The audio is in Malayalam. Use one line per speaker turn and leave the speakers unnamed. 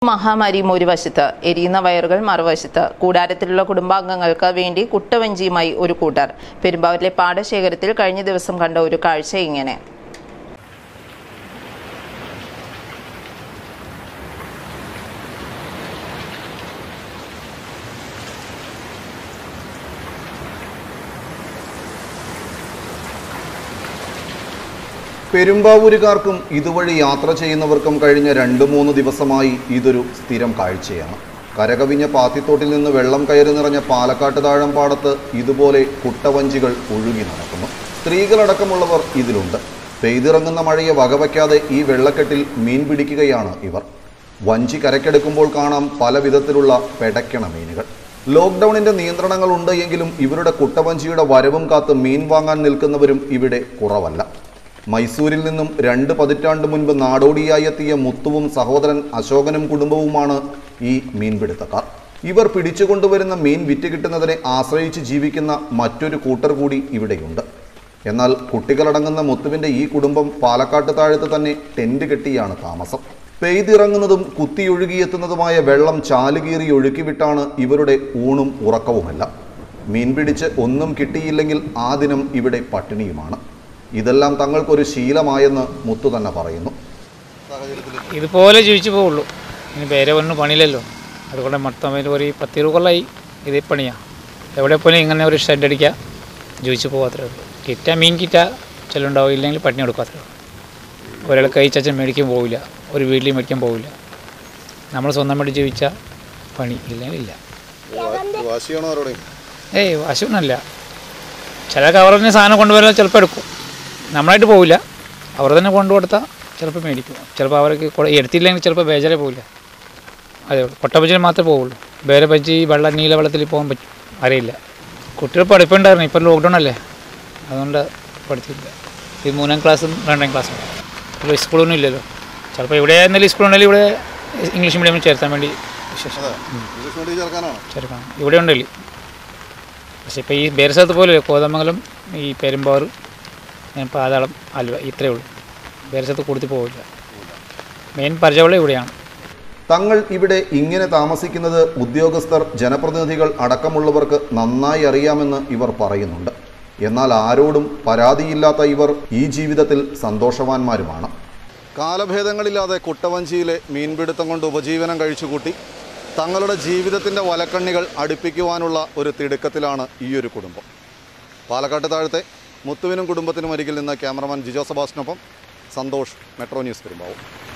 മഹാമാരിയും ഒരു വശത്ത് എരിയുന്ന വയറുകൾ മറുവശത്ത് കൂടാരത്തിലുള്ള കുടുംബാംഗങ്ങൾക്ക് വേണ്ടി കുട്ടവഞ്ചിയുമായി ഒരു കൂട്ടർ പെരുമ്പാവൂരിലെ പാടശേഖരത്തിൽ കഴിഞ്ഞ ദിവസം കണ്ട ഒരു കാഴ്ച ഇങ്ങനെ
പെരുമ്പാവൂരുകാർക്കും ഇതുവഴി യാത്ര ചെയ്യുന്നവർക്കും കഴിഞ്ഞ രണ്ട് മൂന്ന് ദിവസമായി ഇതൊരു സ്ഥിരം കാഴ്ചയാണ് കരകവിഞ്ഞ പാത്തിത്തോട്ടിൽ നിന്ന് വെള്ളം കയറി നിറഞ്ഞ പാലക്കാട്ട് താഴം പാടത്ത് ഇതുപോലെ കുട്ടവഞ്ചികൾ ഒഴുകി നടക്കുന്നു സ്ത്രീകളടക്കമുള്ളവർ ഇതിലുണ്ട് പെയ്തിറങ്ങുന്ന മഴയെ വകവയ്ക്കാതെ ഈ വെള്ളക്കെട്ടിൽ മീൻ പിടിക്കുകയാണ് ഇവർ വഞ്ചി കരക്കെടുക്കുമ്പോൾ കാണാം പല വിധത്തിലുള്ള പെടയ്ക്കണ മീനുകൾ ലോക്ക്ഡൌണിന്റെ നിയന്ത്രണങ്ങൾ ഉണ്ട് എങ്കിലും ഇവരുടെ കുട്ടവഞ്ചിയുടെ വരവും കാത്ത് മീൻ വാങ്ങാൻ നിൽക്കുന്നവരും ഇവിടെ കുറവല്ല മൈസൂരിൽ നിന്നും രണ്ട് പതിറ്റാണ്ട് മുൻപ് നാടോടിയായി എത്തിയ മുത്തുവും സഹോദരൻ അശോകനും കുടുംബവുമാണ് ഈ മീൻപിടുത്തക്കാർ ഇവർ പിടിച്ചുകൊണ്ടുവരുന്ന മീൻ വിറ്റ് കിട്ടുന്നതിനെ ആശ്രയിച്ച് ജീവിക്കുന്ന മറ്റൊരു കൂട്ടർ കൂടി ഇവിടെയുണ്ട് എന്നാൽ കുട്ടികളടങ്ങുന്ന മുത്തുവിന്റെ ഈ കുടുംബം പാലക്കാട്ട് താഴത്ത് തന്നെ ടെന്റ് കെട്ടിയാണ് താമസം പെയ്തിറങ്ങുന്നതും കുത്തിയൊഴുകിയെത്തുന്നതുമായ വെള്ളം ചാലുകീറി ഒഴുക്കിവിട്ടാണ് ഇവരുടെ ഊണും ഉറക്കവുമെല്ലാം മീൻ പിടിച്ച് ഒന്നും കിട്ടിയില്ലെങ്കിൽ ആ ദിനം ഇവിടെ പട്ടിണിയുമാണ് ഇതെല്ലാം തങ്ങൾക്കൊരു ശീലമായെന്ന് മുത്തു തന്നെ പറയുന്നു
ഇതുപോലെ ജീവിച്ചു പോവുള്ളൂ ഇനി വേറെ ഒന്നും പണിയില്ലല്ലോ അതുകൊണ്ട് മൊത്തം ഒരു ഒരു പത്ത് ഇരുപത് കൊല്ലമായി ഇതേ പണിയാണ് എവിടെ പോലും ഇങ്ങനെ ഒരു ഷെഡ് അടിക്കുക ജീവിച്ചു പോകാത്രേ ഉള്ളൂ കിറ്റ മീൻ കിറ്റ ചിലണ്ടാവും ഇല്ലെങ്കിൽ പട്ടിണി കൊടുക്കാത്രേ ഉള്ളൂ ഒരാൾ കൈ ചച്ചൻ മേടിക്കാൻ പോവില്ല ഒരു വീട്ടിൽ മേടിക്കാൻ പോവില്ല നമ്മൾ സ്വന്തം വേണ്ടി ജീവിച്ച പണി ഇല്ലെങ്കിൽ ഇല്ല ഏയ് വാശിയൊന്നുമല്ല ചില കവറിന് സാധനം കൊണ്ടുവരാൻ ചിലപ്പോൾ എടുക്കും നമ്മളായിട്ട് പോവില്ല അവർ തന്നെ കൊണ്ടുകൊടുത്താൽ ചിലപ്പോൾ മേടിക്കും ചിലപ്പോൾ അവർക്ക് കൊ- എടുത്തില്ലെങ്കിൽ ചിലപ്പോൾ ബേജാറെ പോവില്ല അതേ ഉള്ളൂ കൊട്ടപ്പച്ചിൽ മാത്രമേ പോവുള്ളൂ വേറെ പച്ചി വെള്ളം നീല വെള്ളത്തിൽ പോകാൻ പറ്റും അറിയില്ല കുട്ടികൾ പഠിപ്പുണ്ടായിരുന്നു ഇപ്പോൾ ലോക്ക്ഡൗൺ അല്ലേ അതുകൊണ്ട് പഠിച്ചില്ല ഈ മൂന്നാം ക്ലാസ്സും രണ്ടാം ക്ലാസ്സും ഇപ്പോൾ സ്കൂളൊന്നും ഇല്ലല്ലോ ചിലപ്പോൾ ഇവിടെ ആയിരുന്നാലും സ്കൂളുണ്ടെങ്കിൽ ഇവിടെ ഇംഗ്ലീഷ് മീഡിയമിൽ ചേർത്താൻ വേണ്ടി വിശേഷം ചേർക്കണം ഇവിടെ ഉണ്ടല്ലേ പക്ഷെ ഇപ്പോൾ ഈ വേറെ സ്ഥലത്ത് പോലെ കോതമംഗലം ഈ പെരുമ്പാവൂർ ഞാൻ പാതാളം ആലുവ ഇത്രയേ ഉള്ളൂ വേറെ സ്ഥലത്ത് കൊടുത്ത് പോവില്ല മെയിൻ പരിചയമുള്ള ഇവിടെയാണ്
തങ്ങൾ ഇവിടെ ഇങ്ങനെ താമസിക്കുന്നത് ഉദ്യോഗസ്ഥർ ജനപ്രതിനിധികൾ അടക്കമുള്ളവർക്ക് നന്നായി അറിയാമെന്ന് ഇവർ പറയുന്നുണ്ട് എന്നാൽ ആരോടും പരാതിയില്ലാത്ത ഇവർ ഈ ജീവിതത്തിൽ സന്തോഷവാന്മാരുമാണ് കാലഭേദങ്ങളില്ലാതെ കുട്ടവഞ്ചിയിലെ മീൻപിടുത്തം കൊണ്ട് ഉപജീവനം കഴിച്ചുകൂട്ടി തങ്ങളുടെ ജീവിതത്തിൻ്റെ വലക്കണ്ണികൾ അടുപ്പിക്കുവാനുള്ള ഒരു തിടുക്കത്തിലാണ് ഈ ഒരു കുടുംബം പാലക്കാട്ട് താഴത്തെ മുത്തുവിനും കുടുംബത്തിനും അരികിൽ നിന്ന് ക്യാമറമാൻ ജിജോ സബാസിനൊപ്പം സന്തോഷ് മെട്രോ ന്യൂസ് പെരുമ്പാവും